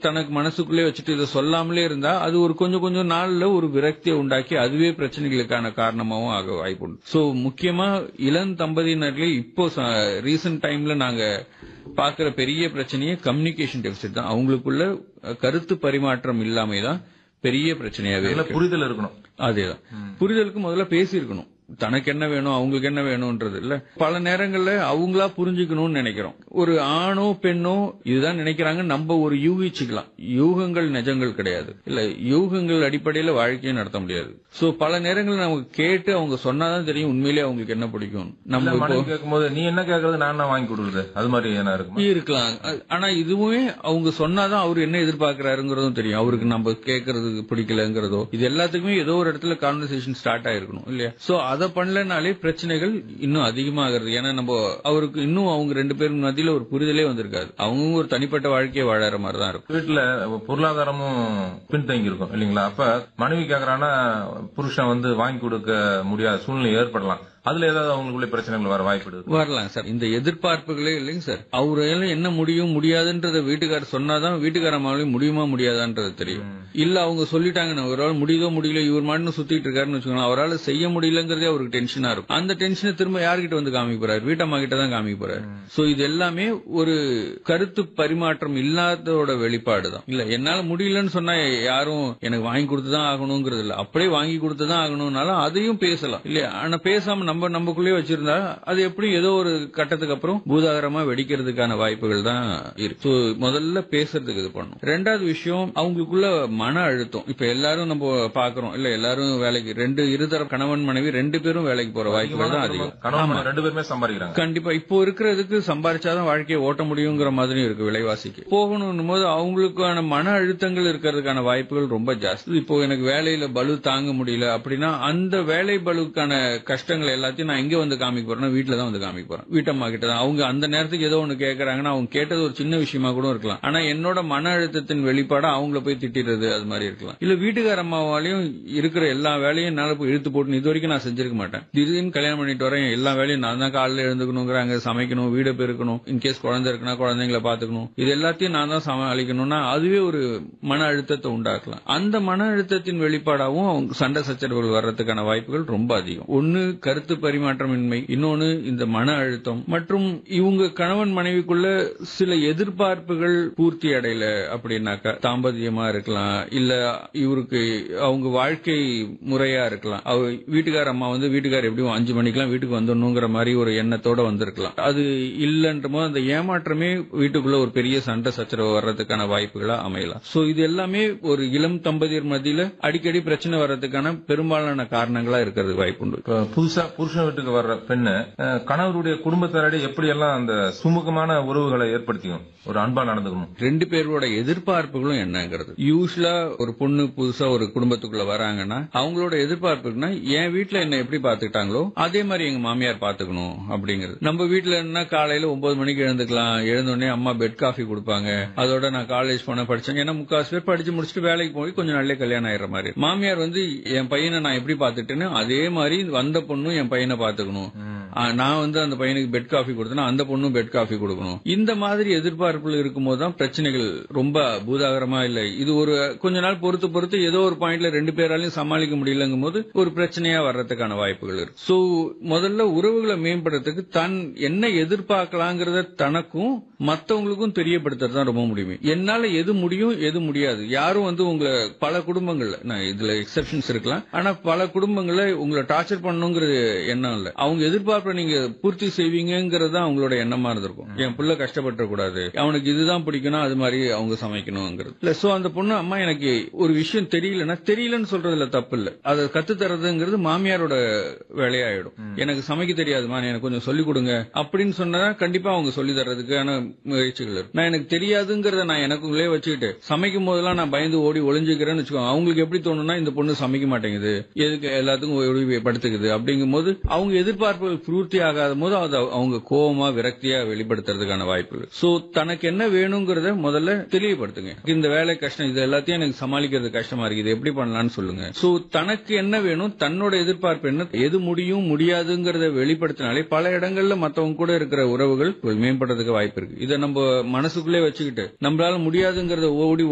தனக்கு மனசுக்குள்ளே வச்சுட்டு இதை சொல்லாமலே இருந்தா அது ஒரு கொஞ்சம் கொஞ்சம் நாள்ல ஒரு விரக்தியை உண்டாக்கி அதுவே பிரச்சனைகளுக்கான காரணமாகவும் ஆக வாய்ப்புண்டு சோ முக்கியமா இளம் தம்பதியினர்களே இப்போ ரீசன்ட் டைம்ல நாங்க பாக்குற பெரிய பிரச்சனையே கம்யூனிகேஷன் டெபிசிட் தான் அவங்களுக்குள்ள அஹ், கருத்து பரிமாற்றம் இல்லாமை தான் பெரிய பிரச்சனையாவே நல்ல இருக்கு புரிதல் இருக்கணும் அதேதான் புரிதலுக்கு முதல்ல பேசியிருக்கணும் தனக்கு என்ன வேணும் அவங்களுக்கு என்ன வேணும்ன்றது இல்ல பல நேரங்கள்ல அவங்களா புரிஞ்சுக்கணும்னு நினைக்கிறோம் ஒரு ஆணோ பெண்ணோ இதுதான் நினைக்கிறாங்க நம்ம ஒரு யூகிச்சுக்கலாம் யூகங்கள் நிஜங்கள் கிடையாது இல்ல யூகங்கள் அடிப்படையில வாழ்க்கையை நடத்த முடியாது சோ பல நேரங்கள் நமக்கு கேட்டு அவங்க சொன்னாதான் தெரியும் உண்மையிலேயே அவங்களுக்கு என்ன பிடிக்கும் இல்ல நம்ம இப்போ மனைவி கேட்கும்போது நீ என்ன கேக்குறது நான் என்ன வாங்கி கொடுக்குறது அது மாதிரி என்ன இருக்குமா இருக்கலாம் அ- ஆனா இதுவுமே அவங்க சொன்னாதான் அவர் என்ன எதிர்பார்க்கிறாருங்கிறதும் தெரியும் அவருக்கு நம்ம கேட்கறது பிடிக்கலங்கிறதோ இது எல்லாத்துக்குமே ஏதோ ஒரு இடத்துல கான்வர்சேஷன் ஸ்டார்ட் ஆயிருக்கணும் இல்லையா சோ அதை பண்ணலனாலே பிரச்சனைகள் இன்னும் அதிகமாகிறது ஏன்னா நம்ம அவருக்கு இன்னும் அவங்க ரெண்டு பேரும் மத்தியில ஒரு புரிதலே வந்திருக்காது அவங்க ஒரு தனிப்பட்ட வாழ்க்கையை வாழற மாதிரி தான் இருக்கும் வீட்டுல பொருளாதாரமும் பின்தங்கி இருக்கும் இல்லைங்களா அப்ப மனைவி கேக்குறான்னா புருஷன் வந்து வாங்கி கொடுக்க முடியாத சூழ்நிலை ஏற்படலாம் அதுல ஏதாவது அவங்களுக்குள்ள பிரச்சனைகள் வர வாய்ப்பு இருக்கு வரலாம் சார் இந்த எதிர்பார்ப்புகளே இல்லைங்க சார் அவரால என்ன முடியும் முடியாதுன்றத வீட்டுக்காரர் சொன்னாதான் வீட்டுக்காரமாவே முடியுமா முடியாதான்றது தெரியும் இல்ல அவங்க சொல்லிட்டாங்க நான் ஒருவேளை முடியுதோ முடியல இவர் மட்டும் சுத்திட்டு இருக்காருன்னு வச்சுக்கோங்களேன் அவரால் செய்ய முடியலங்கிறதே அவருக்கு டென்ஷனா இருக்கும் அந்த டென்ஷனை திரும்ப யார்கிட்ட வந்து காமிக்க போறாரு வீட்டம்மா கிட்ட தான் காமிக்க போறாரு சோ இது எல்லாமே ஒரு கருத்து பரிமாற்றம் இல்லாததோட வெளிப்பாடு தான் இல்ல என்னால முடியலன்னு சொன்னா யாரும் எனக்கு வாங்கி கொடுத்துதான் ஆகணுங்கிறது இல்ல அப்படியே வாங்கி கொடுத்துதான் ஆகணும்னாலும் அதையும் பேசலாம் இல்லையா ஆனா பேசாம நம்ம நமக்குள்ளே வச்சிருந்தா அது எப்படி ஏதோ ஒரு கட்டத்துக்கு அப்புறம் பூதாகரமா வெடிக்கிறதுக்கான வாய்ப்புகள் தான் இருக்கு So, முதல்ல பேசுறதுக்கு இது பண்ணும் ரெண்டாவது விஷயம் அவங்களுக்குள்ள மன அழுத்தம் இப்ப எல்லாரும் நம்ம பாக்குறோம் இல்ல எல்லாரும் வேலைக்கு ரெண்டு இருதர கணவன் மனைவி ரெண்டு பேரும் வேலைக்கு போற வாய்ப்புகள் தான் அதிகம் கணவன் மனைவி ரெண்டு பேருமே சம்பாதிக்கிறாங்க கண்டிப்பா இப்போ இருக்கிறதுக்கு சம்பாரிச்சாதான் வாழ்க்கையை ஓட்ட முடியுங்கிற மாதிரி இருக்கு விலைவாசிக்கு போகணும் போது அவங்களுக்கான மன அழுத்தங்கள் இருக்கிறதுக்கான வாய்ப்புகள் ரொம்ப ஜாஸ்தி இப்போ எனக்கு வேலையில பலு தாங்க முடியல அப்படின்னா அந்த வேலை பலுக்கான கஷ்டங்கள் எல்லாத்தையும் நான் எங்க வந்து காமிக்க போறேன்னா வீட்டுல தான் வந்து காமிக்க போறேன் வீட்டம்மா கிட்ட தான் அவங்க அந்த நேரத்துக்கு ஏதோ ஒண்ணு கேக்குறாங்கன்னா அவங்க கேட்டது ஒரு சின்ன விஷயமா கூட இருக்கலாம் ஆனா என்னோட மன அழுத்தத்தின் வெளிப்பாடா அவங்கள போய் திட்டிடுறது அது மாதிரி இருக்கலாம் இல்ல வீட்டுக்கார அம்மாவாலையும் இருக்கிற எல்லா வேலையும் என்னால போய் இழுத்து போட்டு இது வரைக்கும் நான் செஞ்சிருக்க மாட்டேன் திடீர்னு கல்யாணம் பண்ணிட்டு வரேன் எல்லா வேலையும் நான் தான் காலையில எழுந்துக்கணுங்கிறாங்க சமைக்கணும் வீடு பெருக்கணும் இன்கேஸ் குழந்தை இருக்குன்னா குழந்தைங்களை பாத்துக்கணும் இது எல்லாத்தையும் நான் தான் சமாளிக்கணும்னா அதுவே ஒரு மன அழுத்தத்தை உண்டாக்கலாம் அந்த மன அழுத்தத்தின் வெளிப்பாடாவும் அவங்க சண்டை சச்சரவுகள் வர்றதுக்கான வாய்ப்புகள் ரொம்ப அதிகம் ஒன்னு கருத்து பரிமாற்றமின்மை இன்னொன்னு இந்த மன அழுத்தம் மற்றும் இவங்க கணவன் மனைவிக்குள்ள சில எதிர்பார்ப்புகள் பூர்த்தி அடையல அப்படின்னாக்கா தாம்பத்தியமா இருக்கலாம் இல்ல இவருக்கு அவங்க வாழ்க்கை முறையா இருக்கலாம் அவ வீட்டுக்கார அம்மா வந்து வீட்டுக்கார எப்படியும் அஞ்சு மணிக்கெல்லாம் வீட்டுக்கு வந்துடணுங்கிற மாதிரி ஒரு எண்ணத்தோட வந்திருக்கலாம் அது இல்லன்ற போது அந்த ஏமாற்றமே வீட்டுக்குள்ள ஒரு பெரிய சண்டை சச்சரவு வர்றதுக்கான வாய்ப்புகளா அமையலாம் சோ இது எல்லாமே ஒரு இளம் தம்பதியர் மத்தியில அடிக்கடி பிரச்சனை வர்றதுக்கான பெரும்பாலான காரணங்களா இருக்கிறது வாய்ப்புண்டு இப்ப புதுசா புருஷன் வீட்டுக்கு வர்ற பெண்ணு அஹ், கணவருடைய குடும்பத்தாரோட எப்படி எல்லாம் அந்த சுமூகமான உறவுகளை ஏற்படுத்திக்கும் ஒரு அன்பா நடந்துக்கணும் ரெண்டு பேரோட எதிர்பார்ப்புகளும் என்னங்கிறது யூஸ்வலா ஒரு பொண்ணு புதுசா ஒரு குடும்பத்துக்குள்ள வராங்கன்னா அவங்களோட எதிர்பார்ப்புனா என் வீட்ல என்ன எப்படி பாத்துக்கிட்டாங்களோ அதே மாதிரி எங்க மாமியார் பாத்துக்கணும் அப்படிங்கிறது நம்ம வீட்ல என்ன காலையில ஒன்பது மணிக்கு எழுந்துக்கலாம் எழுந்தோடனே அம்மா பெட் காஃபி கொடுப்பாங்க அதோட நான் காலேஜ் போன படிச்சேன் ஏன்னா முக்காசு பேர் படிச்சு முடிச்சுட்டு வேலைக்கு போய் கொஞ்சம் நாள்லயே கல்யாணம் ஆயிடுற மாதிரி மாமியார் வந்து என் பையனை நான் எப்படி பாத்துட்டேன்னு அதே மாதிரி வந்த பொண்ணும் என் பையனை பாத்துக்கணும் ஆ, நான் வந்து அந்த பையனுக்கு பெட் காஃபி கொடுத்தேன்னா அந்த பொண்ணும் பெட் காஃபி கொடுக்கணும் இந்த மாதிரி எதிர்பார்ப்புகள் இருக்கும்போது தான் பிரச்சனைகள் ரொம்ப பூதாகரமா இல்ல இது ஒரு கொஞ்ச நாள் பொறுத்து பொறுத்து ஏதோ ஒரு பாயிண்ட்ல ரெண்டு பேராலையும் சமாளிக்க முடியலங்கும் போது ஒரு பிரச்சனையா வர்றதுக்கான வாய்ப்புகள் இருக்கு சோ முதல்ல உறவுகளை மேம்படுறதுக்கு தன் என்ன எதிர்பார்க்கலாங்கிறத தனக்கும் மத்தவங்களுக்கும் தெரியப்படுத்துறது தான் ரொம்ப முடியும் என்னால எது முடியும் எது முடியாது யாரும் வந்து உங்களை பல குடும்பங்கள்ல நான் இதுல எக்ஸெப்ஷன்ஸ் இருக்கலாம் ஆனா பல குடும்பங்கள்ல உங்களை டார்ச்சர் பண்ணணுங்கிறது எண்ணம் இல்ல அவங்க எதிர்பார்ப்பை நீங்க பூர்த்தி செய்வீங்கிறது தான் அவங்களோட எண்ணமா இருந்திருக்கும் என் பிள்ளை கஷ்டப்பட்ட கூடாது அவனுக்கு இதுதான் பிடிக்கணும் அது மாதிரி அவங்க சமைக்கணுங்கிறது இல்ல சோ அந்த பொண்ணு அம்மா எனக்கு ஒரு விஷயம் தெரியலன்னா தெரியலன்னு சொல்றதுல தப்பு இல்ல அதை கத்து தரதுங்கிறது மாமியாரோட வேலையாயிடும் எனக்கு சமைக்க தெரியாதுமா நீ எனக்கு கொஞ்சம் சொல்லிக் கொடுங்க அப்படின்னு சொன்னா கண்டிப்பா அவங்க சொல்லி தர்றதுக்கான முயற்சிகள் இருக்கும் நான் எனக்கு தெரியாதுங்கிறத நான் எனக்குள்ளே வச்சுக்கிட்டு சமைக்கும் போதெல்லாம் நான் பயந்து ஓடி ஒளிஞ்சுக்கிறேன்னு வச்சுக்கோங்க அவங்களுக்கு எப்படி தோணும்னா இந்த பொண்ணு சமைக்க மாட்டேங்குது எதுக்கு எல்லாத்துக்கும் ஓடி படுத்துக்குது அப்படிங்கும் போது அவங்க எதிர்பார்ப்புகள் பூர்த்தி ஆகாத போது அது அவங்க கோவமா விரக்தியா வெளிப்படுத்துறதுக்கான வாய்ப்புகள் சோ தனக்கு என்ன வேணுங்கிறத முதல்ல தெளிவுபடுத்துங்க இந்த வேலை கஷ்டம் இது எல்லாத்தையும் எனக்கு சமாளிக்கிறது கஷ்டமா இருக்கு இது எப்படி பண்ணலாம்னு சொல்லுங்க சோ தனக்கு என்ன வேணும் தன்னோட எதிர்பார்ப்பு என்ன எது முடியும் முடியாதுங்கிறத வெளிப்படுத்தினாலே பல இடங்கள்ல மத்தவங்க கூட இருக்கிற உறவுகள் மேம்படுறதுக்கு வாய்ப்பு இருக்கு இதை நம்ம மனசுக்குள்ளே வச்சுக்கிட்டு நம்மளால முடியாதுங்கிறத ஓடி